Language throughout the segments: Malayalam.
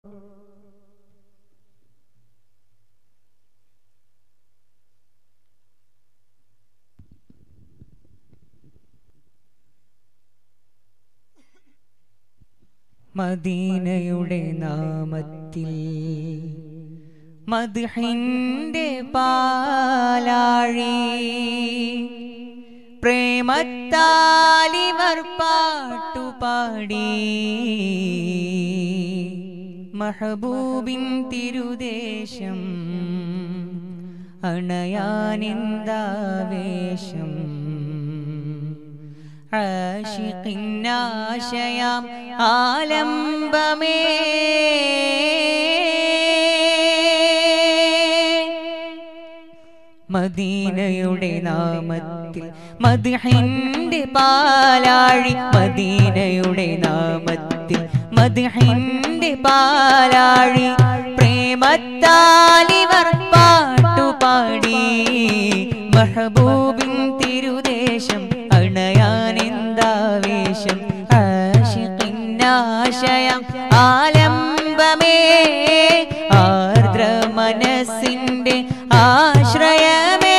മദീനയുടെ നാമത്തിൽ മദ്ഹിന്റെ പാലാഴി പ്രേമത്താലിവർ പാട്ടുപാടി മഹബൂബിൻ തിരുദേശം അണയാനെന്താവേശം ആശിഖിന്നാശയാം ആലംബമേ മദീനയുടെ നാമത്തിൽ മദ്ഹിന്റെ പാലാഴി മദീനയുടെ നാമത്തിൽ മദ്ഹിന്റെ പാലാഴി പ്രേമത്താലിവർ പാട്ടുപാടി മഹബൂബിൻ തിരുദേശം അണയാനെന്താവേശം ആശിഖിന്നാശയം ആലംബമേ ആർദ്ര മനസ്സിന്റെ ആശ്രയമേ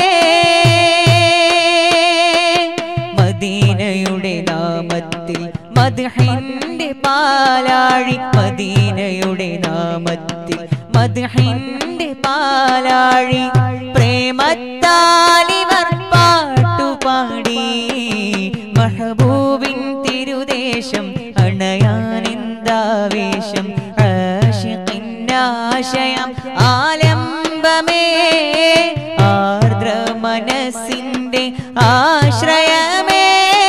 മദീനയുടെ നാമത്തിൽ മദ്ഹിന്റെ പാലാഴി മദീനയുടെ നാമത്തിൽ മദ്ഹിന്റെ പാലാഴി പ്രേമത്താലിവർ പാട്ടുപാടി മഹബൂബിൻ തിരുദേശം അണയാനെന്താവേശം ആശിഖിന്നാശയം ആലംബമേ ആർദ്ര മനസ്സിന്റെ ആശ്രയമേ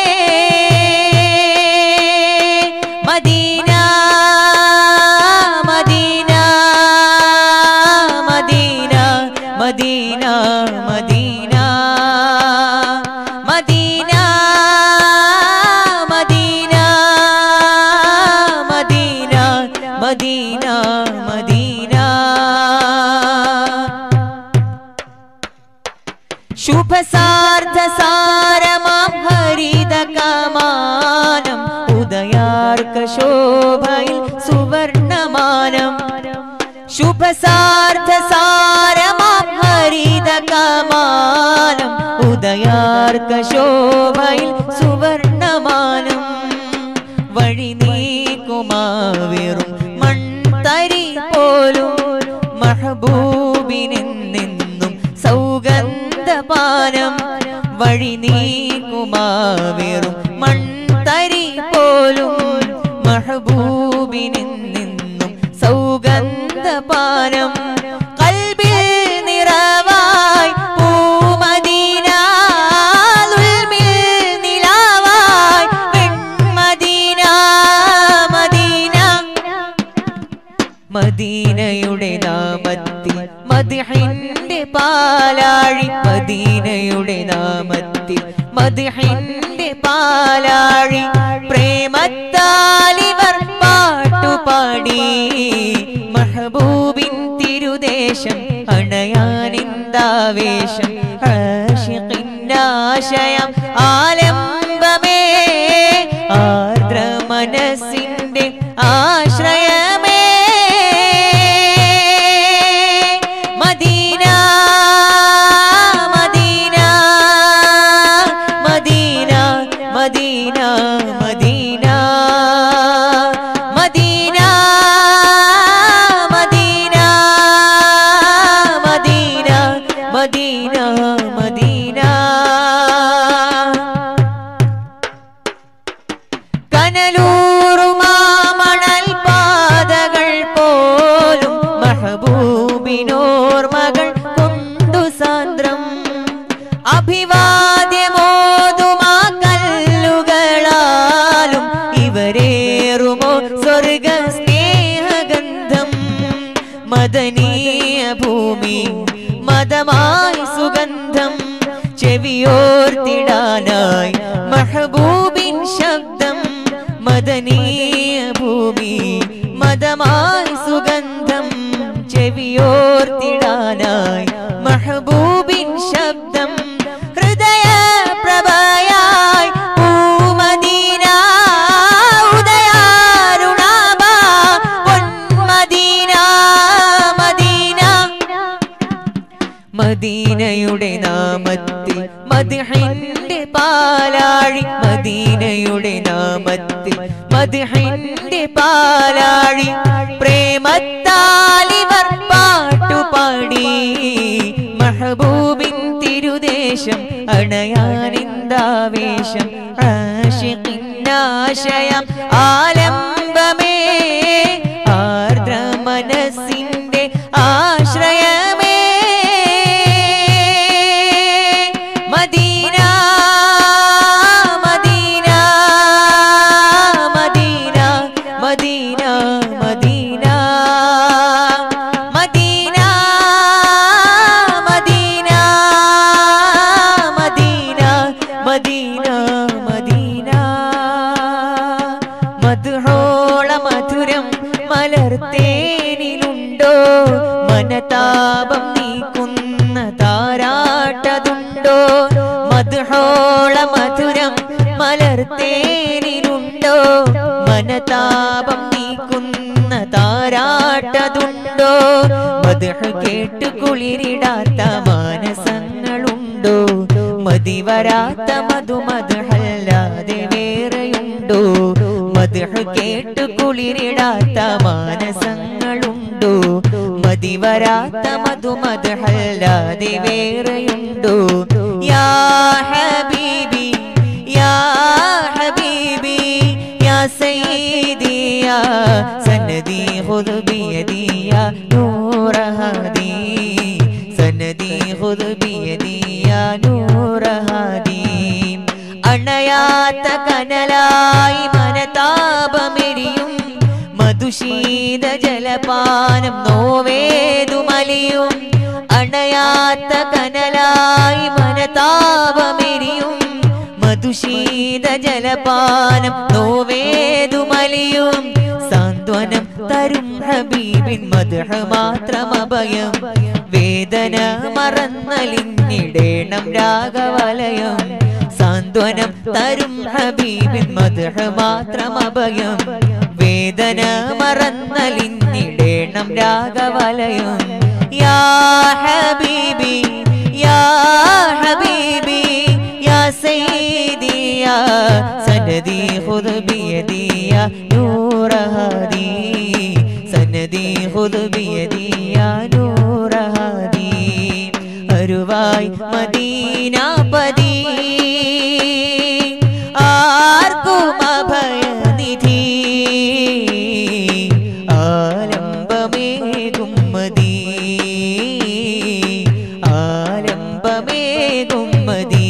Medina Medina Medina Medina Medina Medina Medina Medina Medina Madina ശുഭസാർത്ഥ സാരമാം ഹരിത കമാനം ഉദയാർക്ക ശോഭയിൽ സുവർണമാനം ശുഭസാർത്ഥ സാരമാം ഹരിത കമാനം ഉദയാർക്ക ശോഭയിൽ സുവർണമാനം വഴി നീക്കുമാവേറും മൺതരി പോലും മഹബൂബിനെന്നെന്നും സൗഗന്ധപാനം വഴി നീക്കുമാവേറും മൺതരി പോലും മഹബൂബിനെന്നെന്നും സൗഗന്ധപാനം കൽബിൽ നിറവായി പൂമദീന ദുൽമിൽ നിലാവായി വെൺമദീന മദീന മദീനയുടെ നാമത്തിൽ മദ്ഹിന്റെ പാലാഴി മദീനയുടെ നാമത്തിൽ മദ്ഹിന്റെ പാലാഴി പ്രേമത്താലിവർ പാട്ടുപാടി മഹബൂബിൻ തിരുദേശം അണയാനെന്താവേശം ആശിഖിന്നാശയം ആലംബമേ ആർദ്ര മനസ്സിന്റെ ആശ്രയമേ Medina Medina Medina Medina Medina Medina Medina Medina Medina Madina കനലൂറുമാമണൽ പാതകൾ പോലും മഹബൂബിനോർമകൾ കൊണ്ടു സാന്ദ്രം അഭിവാദ്യമോതുമാ കല്ലുകളാലും ഇവരേറുമോ സ്വർഗ സ്നേഹഗന്ധം മദനീയ ഭൂമി മതമായി സുഗന്ധം ചെവിയോർത്തിടാനായി മഹബൂബിൻ ശബ്ദം മദനീയ ഭൂമി മതമായി സുഗന്ധം ചെവിയോർത്തിടാനായി മഹബൂബിൻ ശബ്ദം ഹൃദയ പ്രഭയായി പൂമദീന ഉദയാരുണാഭ പൊന്മദീന മദീനയുടെ നാമത്തിൽ മദ്ഹിന്റെ പാലാഴി മദീനയുടെ നാമത്തിൽ മദ്ഹിന്റെ പാലാഴി പ്രേമത്താലിവർ പാട്ടുപാടി മഹബൂബിൻ തിരുദേശം അണയാനിന്ദാവേശം ആശിഖിന്നാശയം ആലംബമേ ആർദ്ര മനസ്സിന്റെ ആശ്രയമേ Medina Medina Medina Medina Medina Medina Medina Medina Medina Medina മധുഹോള മധുരം മലർത്തേനിലുണ്ടോ മനതാപം നീക്കുന്ന താരാട്ടതുണ്ടോ മധുഹോള മധുരം മലർത്തേനിലുണ്ടോ മനതാപം നീക്കുന്ന താരാട്ടതുണ്ടോ മധുഹ കേട്ട് കുളിരിടാത്ത മാനസങ്ങളുണ്ടോ മതിവരാത്ത മധുമധുഹല്ലാതെ വേറെയുണ്ടോ മധുഹ കേട്ട് കുളിരിടാത്ത മാനസങ്ങളുണ്ടോ മതിവരാത്ത മധുമധുഹല്ലാതെ വേറെയുണ്ടോ യാ ഹബീബി യാ ഹബീബി യാ സയ്യിദി യാ സനദി ഖുദ് ബിയദി യാ നൂറ ഹാദി സനദി ഖുദ് ബിയദി യാ നൂറ ഹാദി അണയാത്ത കനലായി മനതാപമെരിയും മധുശീത ജലപാനം നോവേതുമലിയും അണയാത്ത കനലായി മനതാപമെരിയും മധുശീത ജലപാനം നോവേതുമലിയും സാന്ത്വനം തരും ഹബീബിൻ മധുഹ മാത്രം അഭയം വേദന മറന്നലിഞ്ഞിടേണം രാഗവലയം സാന്ത്വനം തരും ഹബീബിൻ മധുഹ മാത്രം അഭയം വേദന മറന്നലിഞ്ഞിടേണം രാഗവലയം യാ ഹബീബി യാ ഹബീബി യാ സയ്യിദി യാ സനദി ഖുദ് ബിയദി യാ നൂറ ഹാദി സനദി ഖുദ് ബിയദി യാ നൂറ ഹാദി അരുവായി മദീനാപതി ആർക്കും അഭയനിധി ആലംബമേകും മദീ ആലംബമേകും മദീ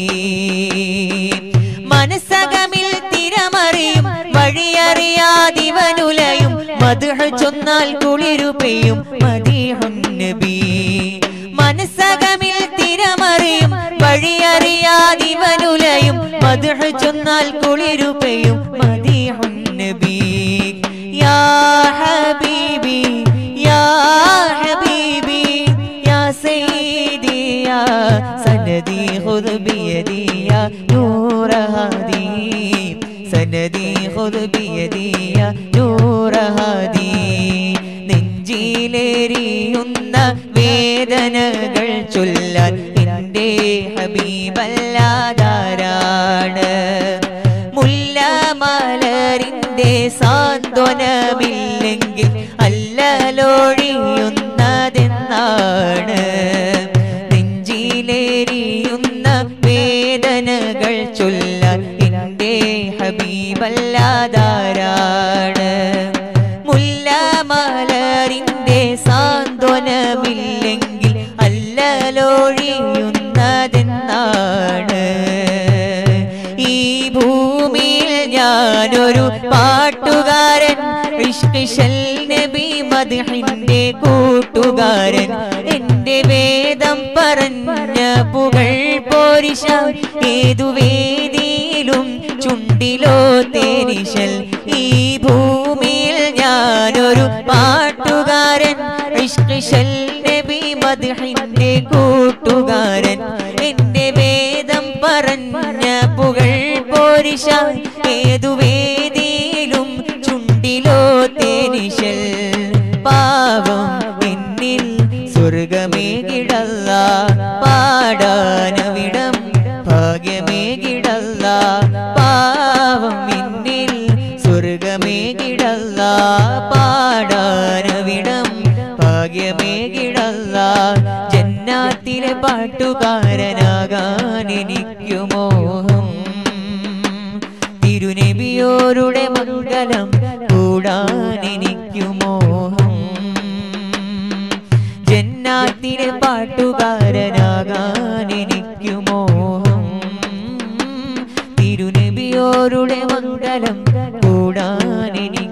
മനസ്സകമിൽ തിരമറിയും വഴിയറിയാതിവനുലയും മധുഹ ചൊന്നാൽ കുളിരു പെയ്യും മദീഹുൻ നബി മനസ്സകമിൽ തിരമറിയും വഴിയറിയാതിവനുലയും മധുഹ ചൊന്നാൽ കുളിരു പെയ്യും മദീഹുൻ നബി യാ ഹബീബി യാ ഹബീബി യാ സയ്യിദി യാ സനദി ഖുദ് ബിയദി യാ നൂറ ഹാദി സനദി ഖുദ് ബിയദി യാ നൂറ ഹാദി നെഞ്ചിലേറിയുന്ന വേദനകൾ ചൊല്ലാൻ എൻ്റെ ഹബീബല്ലാതാരാണ് മുല്ലമലരിന്റെ സാന്ത്വനമില്ലെങ്കിൽ അല്ലലൊഴിയുന്നതെന്നാണ് നെഞ്ചിലേറിയുന്ന വേദനകൾ ചൊല്ലാൻ എൻ്റെ ഹബീബല്ലാതാരാണ് മുല്ലമലരിന്റെ സാന്ത്വനമില്ലെങ്കിൽ അല്ലലൊഴിയുന്നതെന്നാണ് ഈ ഭൂമിയിൽ ഞാനൊരു പാട്ടുകാരൻ ഇഷ്കിഷൽ നബി മദ്ഹിന്റെ കൂട്ടുകാരൻ എന്റെ വേദം പറഞ്ഞ പുകൾ പോരിശ ഏതു വേദിയിലും ചുണ്ടിലോ തേരിശൽ ഈ ഭൂമിയിൽ ഞാനൊരു പാട്ടുകാരൻ ഇഷ്കിഷൽ നബി മദ്ഹിന്റെ കൂട്ടുകാരൻ എന്റെ വേദം പറഞ്ഞ പുകൾ പോരിശ ഏതു വേദിയിലും ചുണ്ടിലോ തേനിശൽ പാവം എന്നിൽ സ്വർഗമേകിടല്ല പാടാനവിടം ഭാഗ്യമേകിടല്ല പാവം പിന്നിൽ സ്വർഗമേകിടല്ല പാടാനവിടം ഭാഗ്യമേകിടല്ല ജന്നാത്തിലെ പാട്ടുകാരനാകാൻ എനിക്കു മോഹം തിരുനബിയോരുടെ മംഗലം കൂടാൻ എനിക്കു മോഹം ജന്നാത്തിലെ പാട്ടുകാരനാകാൻ എനിക്കു മോഹം തിരുനബിയോരുടെ മംഗലം കൂടാൻ എനിക്ക്